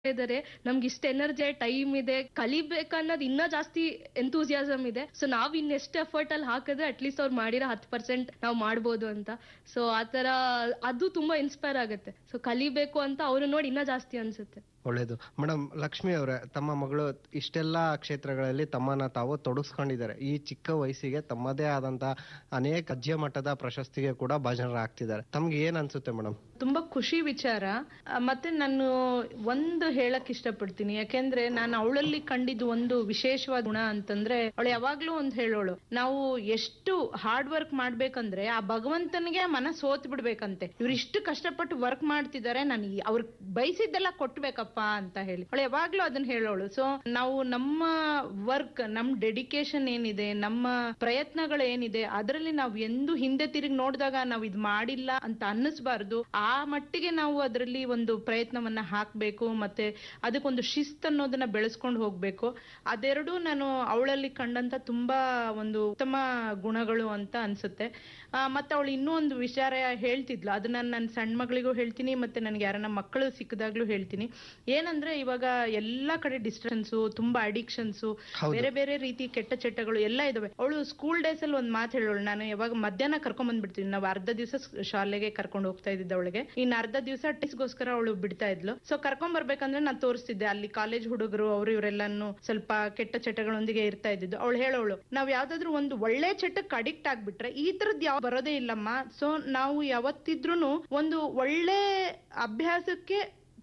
ಇದಾರೆ ನಮ್ಗೆ ಇಷ್ಟ ಎನರ್ಜಿ ಟೈಮ್ ಇದೆ ಕಲಿಬೇಕನ್ನೋದು ಇನ್ನ ಜಾಸ್ತಿ ಎಂತೂಸಿಯಾಸಮ್ ಇದೆ ಸೊ ನಾವ್ ಇನ್ನೆಷ್ಟು ಎಫರ್ಟ್ ಅಲ್ಲಿ ಹಾಕಿದ್ರೆ ಅಟ್ಲೀಸ್ಟ್ ಅವ್ರು ಮಾಡಿರೋ ಹತ್ತು ಪರ್ಸೆಂಟ್ ನಾವು ಮಾಡ್ಬೋದು ಅಂತ ಸೊ ಆತರ ಅದು ತುಂಬಾ ಇನ್ಸ್ಪೈರ್ ಆಗುತ್ತೆ ಸೊ ಕಲಿಬೇಕು ಅಂತ ಅವ್ರು ನೋಡಿ ಇನ್ನ ಜಾಸ್ತಿ ಅನ್ಸುತ್ತೆ ಒಳ್ಳೇದು ಮೇಡಮ್ ಲಕ್ಷ್ಮಿ ಅವರೇ ತಮ್ಮ ಮಗಳು ಇಷ್ಟೆಲ್ಲ ಕ್ಷೇತ್ರಗಳಲ್ಲಿ ತಮ್ಮನ್ನ ತಾವು ತೊಡಗಿಸ್ಕೊಂಡಿದ್ದಾರೆ ಈ ಚಿಕ್ಕ ವಯಸ್ಸಿಗೆ ತಮ್ಮದೇ ಆದಂತ ಅನೇಕ ರಾಜ್ಯ ಮಟ್ಟದ ಪ್ರಶಸ್ತಿಗೆ ಕೂಡ ಭಾಜನರಾಗ್ತಿದ್ದಾರೆ ತಮ್ಗೆ ಏನ್ ಅನ್ಸುತ್ತೆ ಮೇಡಮ್ ತುಂಬಾ ಖುಷಿ ವಿಚಾರ ಆ, ಮತ್ತೆ ನಾನು ಒಂದು ಹೇಳಕ್ ಇಷ್ಟಪಡ್ತೀನಿ ಯಾಕೆಂದ್ರೆ ನಾನು ಅವಳಲ್ಲಿ ಕಂಡಿದ್ದು ಒಂದು ವಿಶೇಷವಾದ ಗುಣ ಅಂತಂದ್ರೆ ಅವಳು ಯಾವಾಗ್ಲೂ ಒಂದ್ ಹೇಳೋಳು ನಾವು ಎಷ್ಟು ಹಾರ್ಡ್ ವರ್ಕ್ ಮಾಡ್ಬೇಕಂದ್ರೆ ಆ ಭಗವಂತನಿಗೆ ಮನ ಸೋತ್ ಬಿಡ್ಬೇಕಂತೆ ಇವ್ರು ಇಷ್ಟು ಕಷ್ಟಪಟ್ಟು ವರ್ಕ್ ಮಾಡ್ತಿದ್ದಾರೆ ನಾನು ಅವ್ರ ಬಯಸಿದ್ದೆಲ್ಲ ಕೊಟ್ಬೇಕಪ್ಪ ಅಂತ ಹೇಳಿ ಅವಳು ಯಾವಾಗ್ಲೂ ಅದನ್ನ ಹೇಳೋಳು ಸೊ ನಾವು ನಮ್ಮ ವರ್ಕ್ ನಮ್ ಡೆಡಿಕೇಶನ್ ಏನಿದೆ ನಮ್ಮ ಪ್ರಯತ್ನಗಳು ಏನಿದೆ ಅದರಲ್ಲಿ ನಾವು ಎಂದು ಹಿಂದೆ ತಿರುಗಿ ನೋಡಿದಾಗ ನಾವು ಇದ್ ಮಾಡಿಲ್ಲ ಅಂತ ಅನ್ನಿಸ್ಬಾರ್ದು ಆ ಮಟ್ಟಿಗೆ ನಾವು ಅದರಲ್ಲಿ ಒಂದು ಪ್ರಯತ್ನವನ್ನ ಹಾಕ್ಬೇಕು ಮತ್ತೆ ಅದಕ್ಕೊಂದು ಶಿಸ್ತ್ ಅನ್ನೋದನ್ನ ಬೆಳೆಸ್ಕೊಂಡು ಹೋಗ್ಬೇಕು ಅದೆರಡೂ ನಾನು ಅವಳಲ್ಲಿ ಕಂಡಂತ ತುಂಬಾ ಒಂದು ಉತ್ತಮ ಗುಣಗಳು ಅಂತ ಅನ್ಸುತ್ತೆ ಆ, ಮತ್ತೆ ಅವಳು ಇನ್ನೂ ಒಂದು ವಿಚಾರ ಹೇಳ್ತಿದ್ಲು ಅದನ್ನ ನನ್ನ ಸಣ್ಣ ಮಗಳಿಗೂ ಹೇಳ್ತೀನಿ ಮತ್ತೆ ನನಗೆ ಯಾರನ್ನ ಮಕ್ಕಳು ಸಿಕ್ಕಿದಾಗ್ಲೂ ಹೇಳ್ತೀನಿ ಏನಂದ್ರೆ ಇವಾಗ ಎಲ್ಲಾ ಕಡೆ ಡಿಸ್ಟನ್ಸು ತುಂಬಾ ಅಡಿಕ್ಷನ್ಸು ಹೌದು. ಬೇರೆ ಬೇರೆ ರೀತಿ ಕೆಟ್ಟ ಚಟಗಳು ಎಲ್ಲ ಇದಾವೆ ಅವಳು ಸ್ಕೂಲ್ ಡೇಸ್ ಅಲ್ಲಿ ಒಂದ್ ಮಾತು ಹೇಳೋಳು ನಾನು ಯಾವಾಗ ಮಧ್ಯಾಹ್ನ ಕರ್ಕೊಂಡ್ ಬಂದ್ಬಿಡ್ತೀನಿ ನಾವು ಅರ್ಧ ದಿವಸ ಶಾಲೆಗೆ ಕರ್ಕೊಂಡು ಹೋಗ್ತಾ ಇದ್ದಿದ್ದ ಅವಳಿಗೆ ಇನ್ನು ಅರ್ಧ ದಿವಸ ಗೋಸ್ಕರ ಅವಳು ಬಿಡ್ತಾ ಇದ್ಲು ಸೊ ಕರ್ಕೊಂಡ್ ಬರ್ಬೇಕಂದ್ರೆ ನಾನು ತೋರಿಸ್ತಿದ್ದೆ ಅಲ್ಲಿ ಕಾಲೇಜ್ ಹುಡುಗರು ಅವರು ಇವರೆಲ್ಲಾನು ಸ್ವಲ್ಪ ಕೆಟ್ಟ ಚಟಗಳೊಂದಿಗೆ ಇರ್ತಾ ಇದ್ದಿದ್ದು ಅವಳು ಹೇಳೋಳು ನಾವ್ ಯಾವ್ದಾದ್ರು ಒಂದು ಒಳ್ಳೆ ಚಟಕ್ಕೆ ಅಡಿಕ್ಟ್ ಆಗ್ಬಿಟ್ರೆ ಈ ತರದ್ ಯಾವ ಬರೋದೇ ಇಲ್ಲಮ್ಮ ಸೊ ನಾವು ಯಾವತ್ತಿದ್ರೂನು ಒಂದು ಒಳ್ಳೆ ಅಭ್ಯಾಸಕ್ಕೆ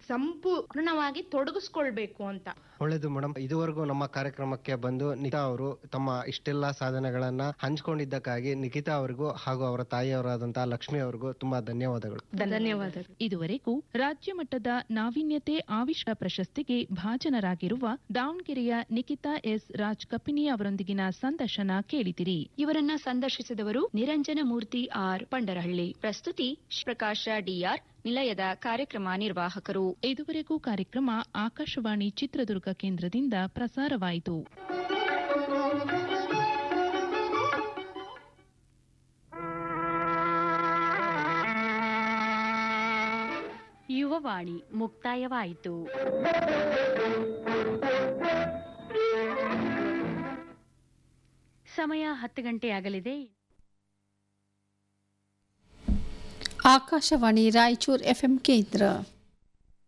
ಸಂಪೂರ್ಣವಾಗಿ ತೊಡಗಿಸ್ಕೊಳ್ಬೇಕು ಅಂತ ಒಳ್ಳೇದು ಮೇಡಮ್ ಇದುವರೆಗೂ ನಮ್ಮ ಕಾರ್ಯಕ್ರಮಕ್ಕೆ ಬಂದು ನಿಖಿತಾ ಅವರು ತಮ್ಮ ಇಷ್ಟೆಲ್ಲ ಸಾಧನೆಗಳನ್ನ ಹಂಚ್ಕೊಂಡಿದ್ದಕ್ಕಾಗಿ ನಿಖಿತಾ ಅವರಿಗೂ ಹಾಗೂ ಅವರ ತಾಯಿಯವರಾದಂತಹ ಲಕ್ಷ್ಮಿ ಅವರಿಗೂ ತುಂಬಾ ಧನ್ಯವಾದಗಳು ಧನ್ಯವಾದಗಳು ಇದುವರೆಗೂ ರಾಜ್ಯ ಮಟ್ಟದ ನಾವೀನ್ಯತೆ ಆವಿಷ್ಕಾರ ಪ್ರಶಸ್ತಿಗೆ ಭಾಜನರಾಗಿರುವ ದಾವಣಗೆರೆಯ ನಿಖಿತಾ ಎಸ್ ರಾಜ್ ಕಪಿನಿ ಅವರೊಂದಿಗಿನ ಸಂದರ್ಶನ ಕೇಳಿದಿರಿ ಇವರನ್ನ ಸಂದರ್ಶಿಸಿದವರು ನಿರಂಜನ ಮೂರ್ತಿ ಆರ್ ಪಂಡರಹಳ್ಳಿ ಪ್ರಸ್ತುತಿ ಪ್ರಕಾಶ ಡಿಆರ್ ನಿಲಯದ ಕಾರ್ಯಕ್ರಮ ನಿರ್ವಾಹಕರು ಇದುವರೆಗೂ ಕಾರ್ಯಕ್ರಮ ಆಕಾಶವಾಣಿ ಚಿತ್ರದುರ್ಗ ಕೇಂದ್ರದಿಂದ ಪ್ರಸಾರವಾಯಿತು ಯುವವಾಣಿ ಮುಕ್ತಾಯವಾಯಿತು ಸಮಯ ಹತ್ತು ಗಂಟೆ ಆಗಲಿದೆ ಆಕಾಶವಾಣಿ ರಾಯಚೂರು ಎಫ್ಎಂ ಕೇಂದ್ರ